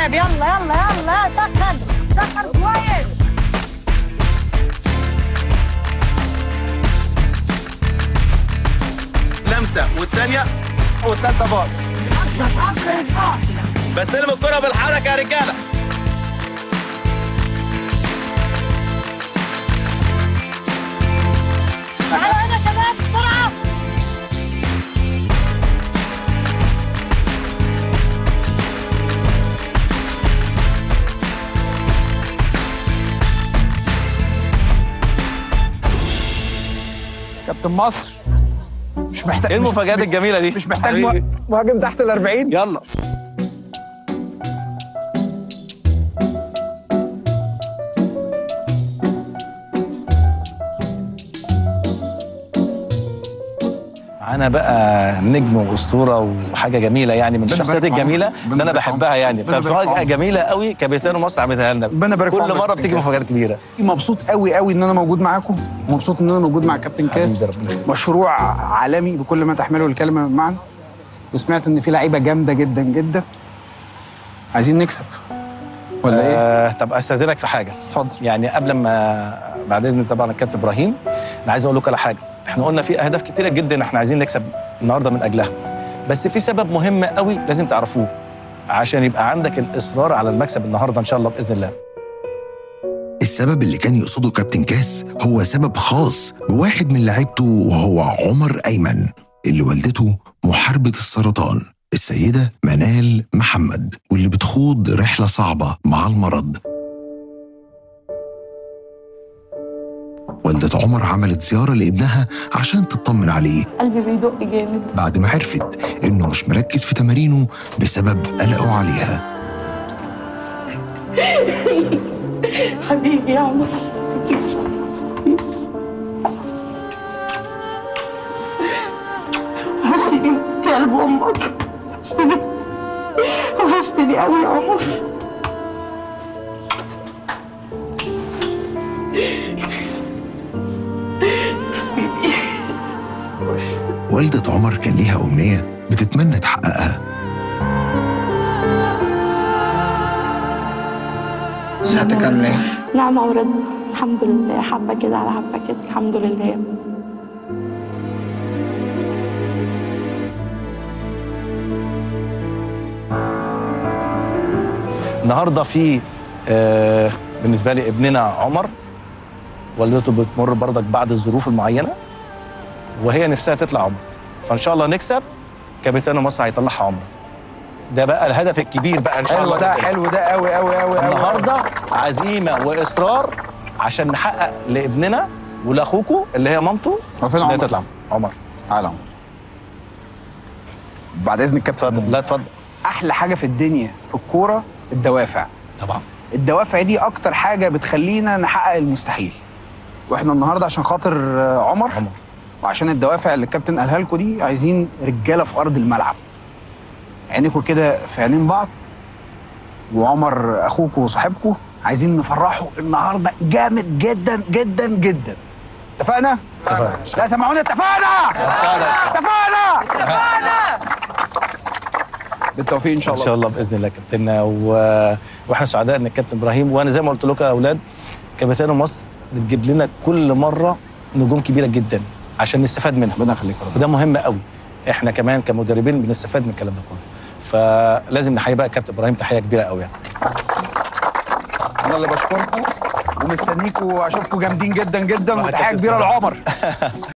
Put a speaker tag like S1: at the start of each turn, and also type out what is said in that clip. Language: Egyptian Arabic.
S1: اللاعب يلا يلا يلا سخن سخن كويس
S2: لمسه والثانيه والثالثه باص بستلم الكره بالحركه يا رجاله
S1: تعالوا هنا يا شباب بسرعه
S3: كابتن مصر مش محتاج
S2: ايه المفاجآت الجميله دي
S3: مش محتاج
S2: حبيبي.
S3: مه- مهاجم تحت ال 40
S2: يلا معانا بقى نجم واسطوره وحاجه جميله يعني من
S3: ربنا
S2: الشخصيات
S3: يبارك في
S2: الجميله
S3: عمرك.
S2: اللي انا
S3: ربنا يبارك في
S2: بحبها
S3: عمرك.
S2: يعني
S3: ربنا يبارك في
S2: فمفاجاه
S3: عمرك.
S2: جميله قوي كابتن مصر عملتها لنا
S3: ربنا يبارك في
S2: كل
S3: عمرك
S2: مره
S3: كابتن
S2: بتيجي
S3: كاس.
S2: مفاجآت كبيره
S3: مبسوط قوي قوي ان انا موجود معاكم ومبسوط ان انا موجود مع كابتن كاس
S2: حبيبي ربنا يخليك.
S3: مشروع عالمي بكل ما تحمله الكلمه من معنى وسمعت ان في لعيبه جامده جدا جدا عايزين نكسب ولا ايه؟
S2: آه طب استاذنك في حاجه
S3: اتفضل
S2: يعني قبل ما بعد اذن طبعا الكابتن ابراهيم انا عايز اقول لك على حاجه احنا قلنا في اهداف كتيره جدا احنا عايزين نكسب النهارده من اجلها بس في سبب مهم قوي لازم تعرفوه عشان يبقى عندك الاصرار على المكسب النهارده ان شاء الله باذن الله
S4: السبب اللي كان يقصده كابتن كاس هو سبب خاص بواحد من لعيبته وهو عمر أيمن اللي والدته محاربة السرطان السيدة منال محمد واللي بتخوض رحلة صعبة مع المرض والدة عمر عملت زيارة لابنها عشان تطمن عليه
S5: قلبي بيدق جامد
S4: بعد ما عرفت إنه مش مركز في تمارينه بسبب قلقه عليها
S5: حبيبي يا عمر وحشتني انت قلب امك وحشتني وحشتني قوي يا عمر
S4: والدة عمر كان ليها أمنية بتتمنى تحققها
S3: صحتك عامله ايه؟
S5: نعمة ورضا الحمد لله حبة كده على حبة كده الحمد لله
S2: النهارده في آه بالنسبه لي ابننا عمر والدته بتمر برضك بعد الظروف المعينه وهي نفسها تطلع عمر فان شاء الله نكسب كابتن مصر هيطلعها عمر ده بقى الهدف الكبير بقى ان شاء
S3: حلو
S2: الله
S3: ده
S2: بإذن الله.
S3: حلو ده قوي قوي قوي قوي
S2: النهارده عزيمه واصرار عشان نحقق لابننا ولاخوكوا اللي هي مامته
S3: هو فين
S2: اللي هي
S3: عمر؟
S2: تطلع عمر
S3: تعالى يا عمر بعد اذن الكابتن
S2: اتفضل لا اتفضل
S3: احلى حاجه في الدنيا في الكوره الدوافع
S2: طبعا
S3: الدوافع دي اكتر حاجه بتخلينا نحقق المستحيل واحنا النهارده عشان خاطر آه، عمر
S2: عمر
S3: وعشان الدوافع اللي الكابتن قالها لكم دي عايزين رجاله في ارض الملعب عينيكم كده في عينين بعض وعمر اخوكم وصاحبكم عايزين نفرحوا النهارده جامد جدا جدا جدا اتفقنا؟
S2: اتفقنا.
S3: لا سمعونا اتفقنا اتفقنا اتفقنا بالتوفيق ان شاء
S2: ان
S3: الله
S2: شاء الله باذن الله كابتننا و... واحنا سعداء ان الكابتن ابراهيم وانا زي ما قلت لكم يا اولاد كابتن مصر بتجيب لنا كل مره نجوم كبيره جدا عشان نستفاد منها
S3: ربنا يخليك يا رب
S2: وده مهم قوي احنا كمان كمدربين بنستفاد من الكلام ده كله فلازم نحيي بقى الكابتن ابراهيم تحيه كبيره قوي يعني
S3: انا اللي بشكركم ومستنيكم اشوفكم جامدين جدا جدا
S2: مع
S3: وتحيه
S2: الكابتن
S3: كبيره
S2: سلام.
S3: لعمر